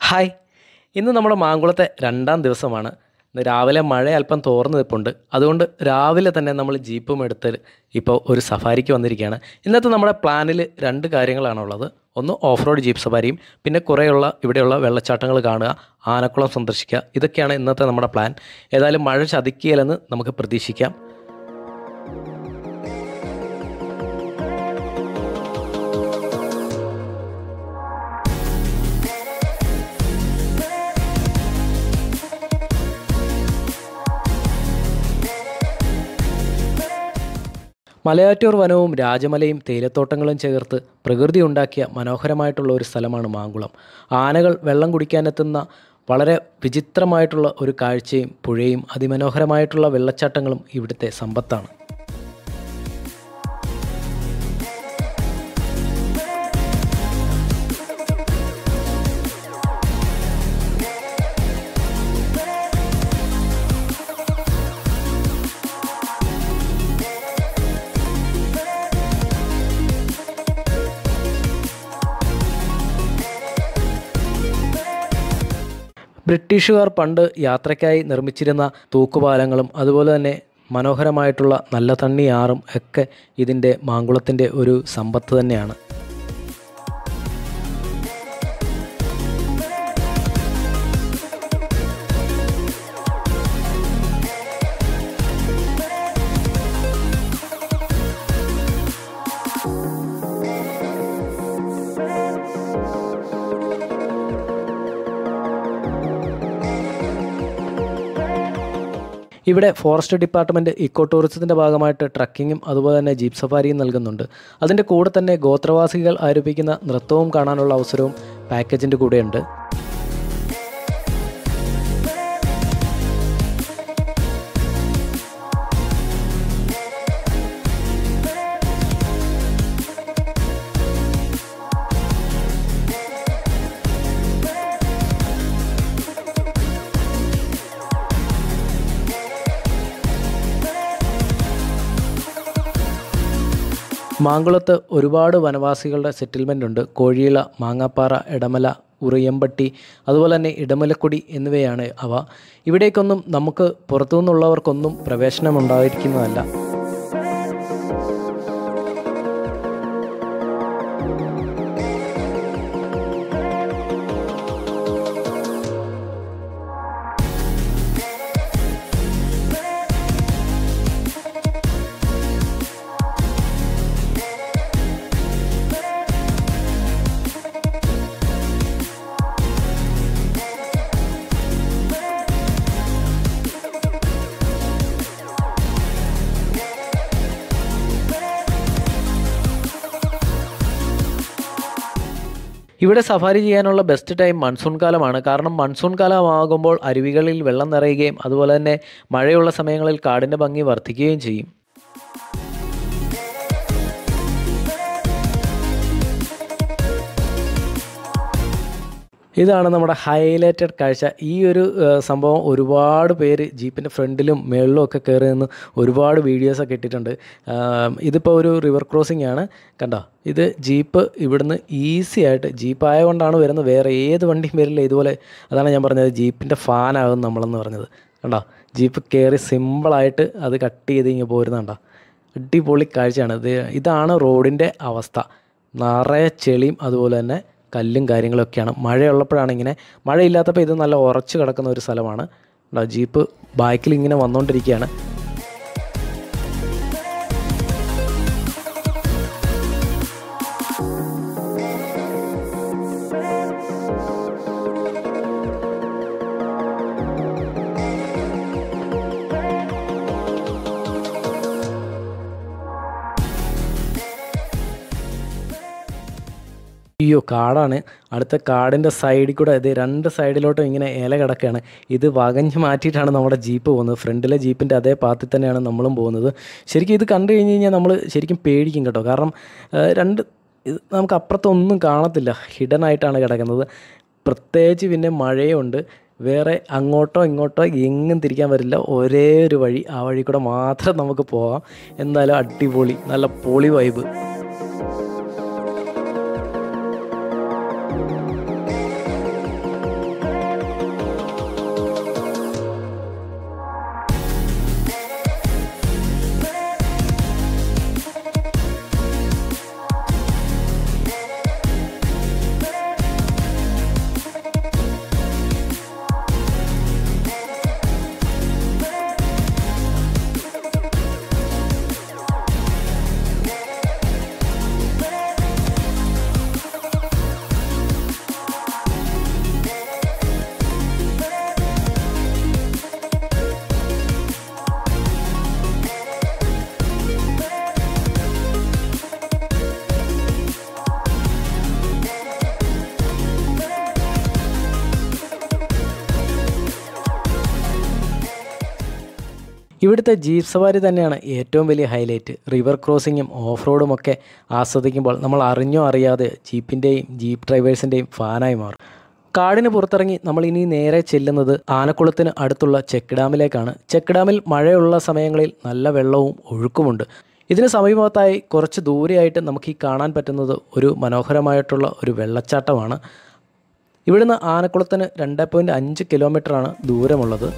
hi ഇന്ന് നമ്മുടെ മാങ്കുളത്തെ രണ്ടാം ദിവസമാണ് ഇന്ന് രാവിലെ മഴ അല്പം തോർന്നു നിൽപ്പുണ്ട് അതുകൊണ്ട് രാവിലെ തന്നെ നമ്മൾ ജീപ്പും എടുത്ത് ഇപ്പോൾ ഒരു സഫാരിക്ക് വന്നിരിക്കുകയാണ് ഇന്നത്തെ നമ്മുടെ പ്ലാനിൽ രണ്ട് കാര്യങ്ങളാണുള്ളത് ഒന്ന് ഓഫ് റോഡ് ജീപ്പ് സഫാരിയും പിന്നെ കുറേയുള്ള ഇവിടെയുള്ള വെള്ളച്ചാട്ടങ്ങൾ കാണുക ആനക്കുളം സന്ദർശിക്കുക ഇതൊക്കെയാണ് ഇന്നത്തെ നമ്മുടെ പ്ലാൻ ഏതായാലും മഴ ചതിക്കുകയില്ലെന്ന് നമുക്ക് പ്രതീക്ഷിക്കാം മലയാറ്റൂർ വനവും രാജമലയും തേയിലത്തോട്ടങ്ങളും ചേർത്ത് പ്രകൃതി ഉണ്ടാക്കിയ മനോഹരമായിട്ടുള്ള ഒരു സ്ഥലമാണ് മാങ്കുളം ആനകൾ വെള്ളം കുടിക്കാനെത്തുന്ന വളരെ വിചിത്രമായിട്ടുള്ള ഒരു കാഴ്ചയും പുഴയും അതിമനോഹരമായിട്ടുള്ള വെള്ളച്ചാട്ടങ്ങളും ഇവിടുത്തെ സമ്പത്താണ് ബ്രിട്ടീഷുകാർ പണ്ട് യാത്രയ്ക്കായി നിർമ്മിച്ചിരുന്ന തൂക്കുപാലങ്ങളും അതുപോലെ തന്നെ മനോഹരമായിട്ടുള്ള നല്ല തണ്ണിയാറും ഒക്കെ ഇതിൻ്റെ മാങ്കുളത്തിൻ്റെ ഒരു സമ്പത്ത് തന്നെയാണ് ഇവിടെ ഫോറസ്റ്റ് ഡിപ്പാർട്ട്മെൻറ്റ് ഇക്കോ ടൂറിസത്തിൻ്റെ ഭാഗമായിട്ട് ട്രക്കിങ്ങും അതുപോലെ തന്നെ ജീപ്പ് സഫാരിയും നൽകുന്നുണ്ട് അതിൻ്റെ കൂടെ തന്നെ ഗോത്രവാസികൾ ആരോപിക്കുന്ന നൃത്തവും കാണാനുള്ള അവസരവും പാക്കേജിൻ്റെ കൂടെയുണ്ട് മാങ്കുളത്ത് ഒരുപാട് വനവാസികളുടെ സെറ്റിൽമെൻ്റ് ഉണ്ട് കോഴിയില മാങ്ങാപ്പാറ ഇടമല ഉറിയമ്പട്ടി അതുപോലെ തന്നെ ഇടമലക്കുടി എന്നിവയാണ് അവ ഇവിടേക്കൊന്നും നമുക്ക് പുറത്തുനിന്നുള്ളവർക്കൊന്നും പ്രവേശനം ഉണ്ടായിരിക്കുന്നതല്ല ഇവിടെ സഫാരി ചെയ്യാനുള്ള ബെസ്റ്റ് ടൈം മൺസൂൺ കാലമാണ് കാരണം മൺസൂൺ കാലമാകുമ്പോൾ അരുവികളിൽ വെള്ളം നിറയുകയും അതുപോലെ തന്നെ മഴയുള്ള സമയങ്ങളിൽ കാടിൻ്റെ ഭംഗി വർദ്ധിക്കുകയും ചെയ്യും ഇതാണ് നമ്മുടെ ഹൈലൈറ്റഡ് കാഴ്ച ഈ ഒരു ഏഹ്, സംഭവം ഒരുപാട് പേര് ജീപ്പിൻ്റെ ഫ്രണ്ടിലും മേളിലും ഒക്കെ കയറി നിന്ന് ഒരുപാട് വീഡിയോസൊക്കെ ഇട്ടിട്ടുണ്ട് ആം, ഇതിപ്പോൾ ഒരു റിവർ ക്രോസിംഗ് ആണ് കണ്ടോ ഇത് ജീപ്പ് ഇവിടുന്ന് ഈസി ആയിട്ട് ജീപ്പ് ആയതുകൊണ്ടാണ് വരുന്നത് വേറെ ഏത് വണ്ടിയും വരില്ല ഇതുപോലെ അതാണ് ഞാൻ പറഞ്ഞത് ജീപ്പിൻ്റെ ഫാനാകും നമ്മളെന്ന് പറഞ്ഞത് കണ്ടോ ജീപ്പ് കയറി സിമ്പിളായിട്ട് അത് കട്ട് ചെയ്ത് ഇങ്ങനെ പോരുന്നുണ്ടോ അടിപൊളി കാഴ്ചയാണ് ഇത് ഇതാണ് റോഡിൻ്റെ അവസ്ഥ നിറയെ ചെളിയും അതുപോലെ തന്നെ കല്ലും കാര്യങ്ങളൊക്കെയാണ് മഴയുള്ളപ്പോഴാണ് ഇങ്ങനെ മഴയില്ലാത്തപ്പോൾ ഇത് നല്ല ഉറച്ചു കിടക്കുന്ന ഒരു സ്ഥലമാണ് ഉണ്ടോ, ജീപ്പ് ബാക്കിൽ ഇങ്ങനെ വന്നുകൊണ്ടിരിക്കുകയാണ് അയ്യോ കാടാണ് അടുത്ത കാടിൻ്റെ സൈഡിൽ കൂടെ ഇത് രണ്ട് സൈഡിലോട്ടും ഇങ്ങനെ ഇല കിടക്കുകയാണ് ഇത് വകഞ്ഞ് മാറ്റിയിട്ടാണ് നമ്മുടെ ജീപ്പ് പോകുന്നത് ഫ്രണ്ടിലെ ജീപ്പിൻ്റെ അതേ പാത്തിൽ തന്നെയാണ് നമ്മളും പോകുന്നത് ശരിക്കും ഇത് കണ്ടു കഴിഞ്ഞ് കഴിഞ്ഞാൽ നമ്മൾ ശരിക്കും പേടിക്കും കേട്ടോ കാരണം ആ, രണ്ട് ഇത് നമുക്ക് അപ്പുറത്തൊന്നും കാണത്തില്ല ഹിഡൻ ആയിട്ടാണ് കിടക്കുന്നത് പ്രത്യേകിച്ച് പിന്നെ മഴയുണ്ട് വേറെ അങ്ങോട്ടോ ഇങ്ങോട്ടോ എങ്ങും തിരിക്കാൻ പറ്റില്ല ഒരേ ഒരു വഴി ആ വഴി കൂടെ മാത്രം നമുക്ക് പോകാം എന്തായാലും അടിപൊളി നല്ല പൊളി വൈബ് ഇവിടുത്തെ ജീപ്പ് സവാരി തന്നെയാണ് ഏറ്റവും വലിയ ഹൈലൈറ്റ് റിവർ ക്രോസിങ്ങും ഓഫ് റോഡും ഒക്കെ ആസ്വദിക്കുമ്പോൾ നമ്മൾ അറിഞ്ഞോ അറിയാതെ ജീപ്പിൻ്റെയും ജീപ്പ് ഡ്രൈവേഴ്സിൻ്റെയും ഫാനായി മാറും കാടിന് പുറത്തിറങ്ങി നമ്മൾ ഇനി നേരെ ചെല്ലുന്നത് ആനക്കുളത്തിന് അടുത്തുള്ള ചെക്ക് ഡാമിലേക്കാണ് ചെക്ക് ഡാമിൽ മഴയുള്ള സമയങ്ങളിൽ നല്ല വെള്ളവും ഒഴുക്കുമുണ്ട് ഇതിന് സമീപത്തായി കുറച്ച് ദൂരെയായിട്ട് നമുക്ക് ഈ കാണാൻ പറ്റുന്നത് ഒരു മനോഹരമായിട്ടുള്ള ഒരു വെള്ളച്ചാട്ടമാണ് ഇവിടുന്ന് ആനക്കുളത്തിന് രണ്ട് പോയിൻറ്റ് അഞ്ച് കിലോമീറ്ററാണ് ദൂരമുള്ളത്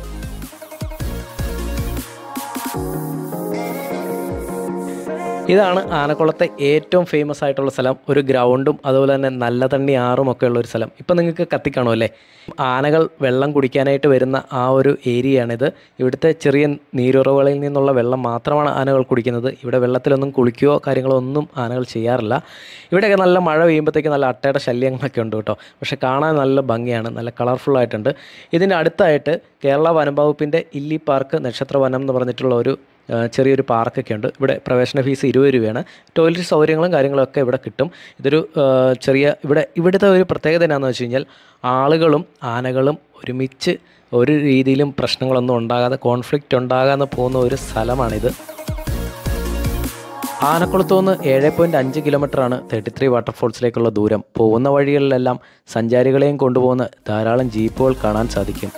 ഇതാണ് ആനക്കുളത്തെ ഏറ്റവും ഫേമസ് ആയിട്ടുള്ള സ്ഥലം ഒരു ഗ്രൗണ്ടും അതുപോലെ തന്നെ നല്ല തണ്ണി ആറും ഒക്കെ ഉള്ള ഒരു സ്ഥലം ഇപ്പം നിങ്ങൾക്ക് കത്തിക്കാണോ അല്ലേ ആനകൾ വെള്ളം കുടിക്കാനായിട്ട് വരുന്ന ആ ഒരു ഏരിയയാണിത് ഇവിടുത്തെ ചെറിയ നീരുറവുകളിൽ നിന്നുള്ള വെള്ളം മാത്രമാണ് ആനകൾ കുടിക്കുന്നത് ഇവിടെ വെള്ളത്തിലൊന്നും കുളിക്കുകയോ കാര്യങ്ങളോ ഒന്നും ആനകൾ ചെയ്യാറില്ല ഇവിടെയൊക്കെ നല്ല മഴ പെയ്യുമ്പോഴത്തേക്ക് നല്ല അട്ടയുടെ ശല്യങ്ങളൊക്കെ ഉണ്ട് കേട്ടോ പക്ഷെ കാണാൻ നല്ല ഭംഗിയാണ് നല്ല കളർഫുൾ ആയിട്ടുണ്ട് ഇതിൻ്റെ അടുത്തായിട്ട് കേരള വനം വകുപ്പിൻ്റെ ഇല്ലി പാർക്ക് നക്ഷത്ര വനം എന്ന് പറഞ്ഞിട്ടുള്ള ഒരു ആ, ചെറിയൊരു പാർക്കൊക്കെ ഉണ്ട് ഇവിടെ പ്രവേശന ഫീസ് ഇരുപത് രൂപയാണ് ടോയ്ലറ്റ് സൗകര്യങ്ങളും കാര്യങ്ങളൊക്കെ ഇവിടെ കിട്ടും ഇതൊരു ആ, ചെറിയ ഇവിടെ ഇവിടുത്തെ ഒരു പ്രത്യേകത എന്നാന്ന് വെച്ച് കഴിഞ്ഞാൽ ആളുകളും ആനകളും ഒരുമിച്ച് ഒരു രീതിയിലും പ്രശ്നങ്ങളൊന്നും ഉണ്ടാകാതെ കോൺഫ്ലിക്റ്റ് ഉണ്ടാകാതെ പോകുന്ന ഒരു സ്ഥലമാണിത് ആനക്കുളത്തു നിന്ന് ഏഴ് പോയിൻറ്റ് അഞ്ച് കിലോമീറ്ററാണ് തേർട്ടി ത്രീ വാട്ടർഫോൾസിലേക്കുള്ള ദൂരം പോകുന്ന വഴികളിലെല്ലാം സഞ്ചാരികളെയും കൊണ്ടുപോകുന്ന ധാരാളം ജീപ്പുകൾ കാണാൻ സാധിക്കും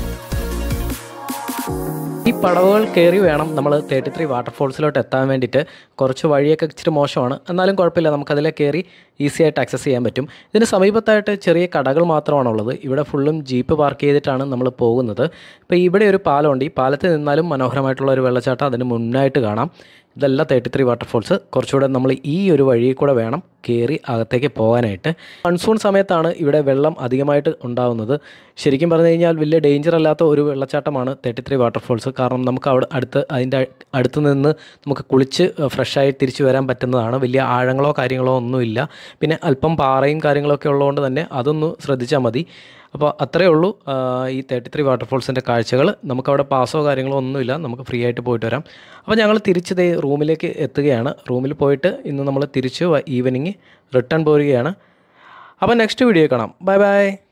ഈ പടവുകൾ കയറി വേണം നമ്മൾ തേർട്ടി ത്രീ വാട്ടർഫോൾസിലോട്ട് എത്താൻ വേണ്ടിയിട്ട് കുറച്ച് വഴിയൊക്കെ ഇച്ചിരി മോശമാണ് എന്നാലും കുഴപ്പമില്ല നമുക്കതിലെ കയറി ഈസി ആയിട്ട് ആക്സസ് ചെയ്യാൻ പറ്റും ഇതിന് സമീപത്തായിട്ട് ചെറിയ കടകൾ മാത്രമാണുള്ളത് ഇവിടെ ഫുള്ളും ജീപ്പ് പാർക്ക് ചെയ്തിട്ടാണ് നമ്മൾ പോകുന്നത് ഇപ്പോൾ ഇവിടെ ഒരു പാലമുണ്ട് ഈ പാലത്തിൽ നിന്നാലും മനോഹരമായിട്ടുള്ള ഒരു വെള്ളച്ചാട്ടം അതിന് മുന്നായിട്ട് കാണാം ഇതല്ല തേർട്ടി ത്രീ വാട്ടർഫോൾസ് കുറച്ചുകൂടെ നമ്മൾ ഈ ഒരു വഴിയിൽ കൂടെ വേണം കയറി അകത്തേക്ക് പോകാനായിട്ട് മൺസൂൺ സമയത്താണ് ഇവിടെ വെള്ളം അധികമായിട്ട് ഉണ്ടാകുന്നത് ശരിക്കും പറഞ്ഞു കഴിഞ്ഞാൽ വലിയ ഡേഞ്ചർ അല്ലാത്ത ഒരു വെള്ളച്ചാട്ടമാണ് തേർട്ടി ത്രീ വാട്ടർഫോൾസ് കാരണം നമുക്ക് അവിടെ അടുത്ത് അതിൻ്റെ അടുത്ത് നിന്ന് നമുക്ക് കുളിച്ച് ഫ്രഷായി തിരിച്ചു വരാൻ പറ്റുന്നതാണ് വലിയ ആഴങ്ങളോ കാര്യങ്ങളോ ഒന്നുമില്ല പിന്നെ അല്പം പാറയും കാര്യങ്ങളൊക്കെ ഉള്ളതുകൊണ്ട് തന്നെ അതൊന്ന് ശ്രദ്ധിച്ചാൽ മതി അപ്പോൾ അത്രയേ ഉള്ളൂ ആ, ഈ തേർട്ടി ത്രീ വാട്ടർഫോൾസിൻ്റെ കാഴ്ചകൾ നമുക്കവിടെ പാസോ കാര്യങ്ങളോ ഒന്നുമില്ല നമുക്ക് ഫ്രീ ആയിട്ട് പോയിട്ട് വരാം അപ്പോൾ ഞങ്ങൾ തിരിച്ച് ദേ റൂമിലേക്ക് എത്തുകയാണ് റൂമിൽ പോയിട്ട് ഇന്ന് നമ്മൾ തിരിച്ച് ഈവനിങ് റിട്ടേൺ പോരുകയാണ് അപ്പോൾ നെക്സ്റ്റ് വീഡിയോ കാണാം ബൈ ബൈ